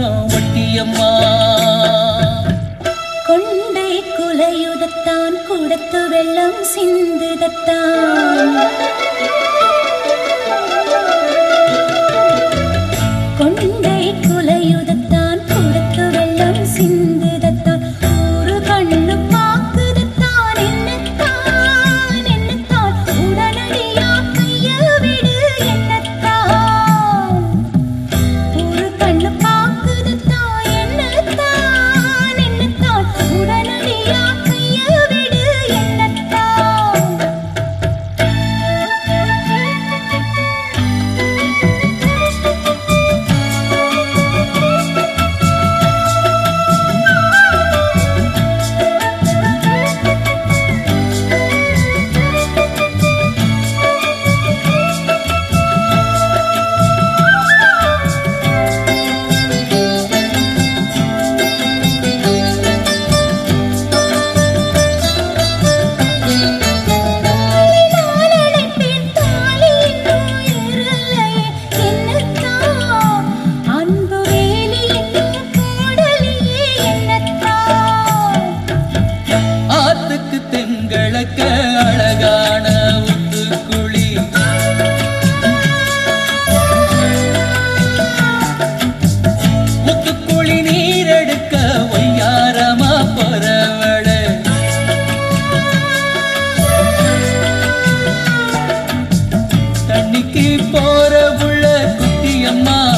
தங்கம் ஒட்டியம்மா கொண்டை குலையுதத்தான் குடத்து வெள்ளம் சிந்துதத்தான் கொண்டை குலையுதத்தான் குடத்து வெள்ளம் சிந்துதத்தான் ஒரு கண்ணு பாக்குதத்தான் என்னத்தான் என்னத்தான் உடனடியா கைய விடு என்னத்தான் ஒரு கண்ணு பாக்குதுதான் என்னத்தான் என்னத்தான் உடனடியா கைய விடு என்னத்தான் நான் அழைப்பேன் தாலி இன்னும் ஏறலையே என்னத்தான் அன்பு வேலி இன்னும் போடலையே என்னத்தான் ஆத்துக்கு தெங்களக்க அழகான உத்துக்குழி முத்துக்குழி நீரெடுக்க ஒய்யாரமா பரவள தண்ணிக்கு போற புள்ள குட்டியம்மா